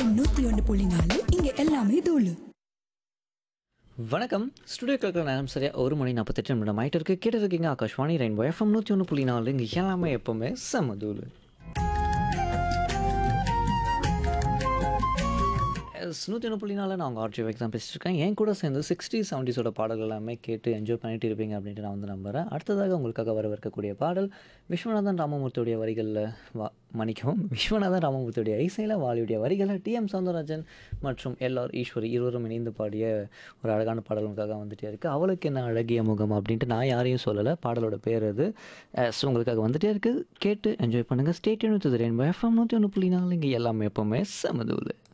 FM நூத்தி ஒன்று புள்ளி நாலு இங்க எல்லாமே தூளு வணக்கம் ஸ்டுடியோ கிழக்கு நேரம் சரியா ஒரு மணி நாற்பத்தெட்டு நிமிடம் ஆயிட்டு இருக்கு கேட்டு இருக்கீங்க ஆகாஷ்வாணி ரெயின்போ எஃப்எம் நூற்றி ஒன்று புள்ளி நாலு இங்கே எல்லாமே எப்போவுமே சமதூள் நூற்றி ஒன்று புள்ளி நாலு நான் உங்கள் ஆர்ஜி எக்ஸாம் பேசிட்டு இருக்கேன் என் கூட சேர்ந்து சிக்ஸ்டி செவன்டிஸோட பாடல்கள் எல்லாமே கேட்டு என்ஜாய் பண்ணிட்டு இருப்பீங்க அப்படின்ட்டு நான் வந்து நம்புகிறேன் அடுத்ததாக உங்களுக்காக வரவிருக்கக்கூடிய பாடல் விஸ்வநாதன் ராமமூர்த்தியுடைய வரிகளில் வா மன்னிக்கவும் விஸ்வநாதன் ராமமூர்த்தியுடைய இசையில் வாலியுடைய வரிகளை டிஎம் சௌந்தரராஜன் மற்றும் எல்ஆர் ஈஸ்வரி இருவரும் இணைந்து பாடிய ஒரு அழகான பாடல் உங்களுக்காக வந்துட்டே இருக்குது அவளுக்கு என்ன அழகிய முகம் அப்படின்ட்டு நான் யாரையும் சொல்லலை பாடலோட பேர் அது ஸோ உங்களுக்காக வந்துட்டே இருக்குது கேட்டு என்ஜாய் பண்ணுங்கள் ஸ்டேட் யூனிட் ரெயின்போ எஃப்எம் நூற்றி ஒன்று புள்ளி நாலு இங்கே எல்லாமே எப்போவுமே சமதூள்